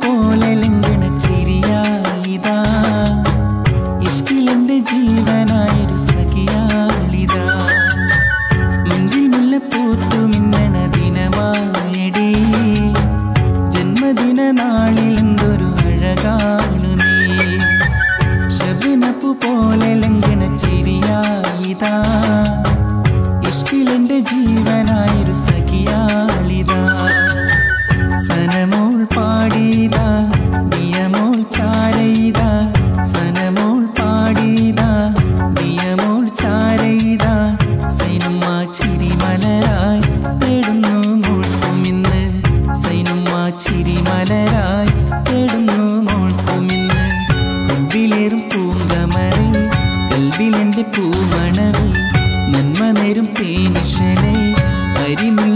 പോലെ ലംഘന ചിരിയായിതാ ഇഷ്കിലെന്റെ ജീവനായൊരു സഖിയാളിതാ മുഞ്ചിൽ മുല്ലപ്പൂത്തു മിന്നണ ദിനമായടി ജന്മദിന നാളിൽ എന്തൊരു അഴകാണു നീ ശബനപ്പു പോലെ ലംഘന ചിരിയായിതാ ഇഷ്കിലെന്റെ ജീവനായൊരു സഖിയാളിതാ സനമോൾ പാടിയതാ ദിയമോൾ ചാരയിതാ സനമോൾ പാടിയതാ ദിയമോൾ ചാരയിതാ സൈനമ്മ ചിരിമലരായി തേടുന്നു മോൾക്കുമിന്ന് സൈനമ്മ ചിരിമലരായി തേടുന്നു മോൾക്കുമിന്ന് കൽവിലേറും പൂങ്കമറി കൽവിലെന്റെ പൂമണവി നന്മ നേരും തേനിഷനെ കരിമി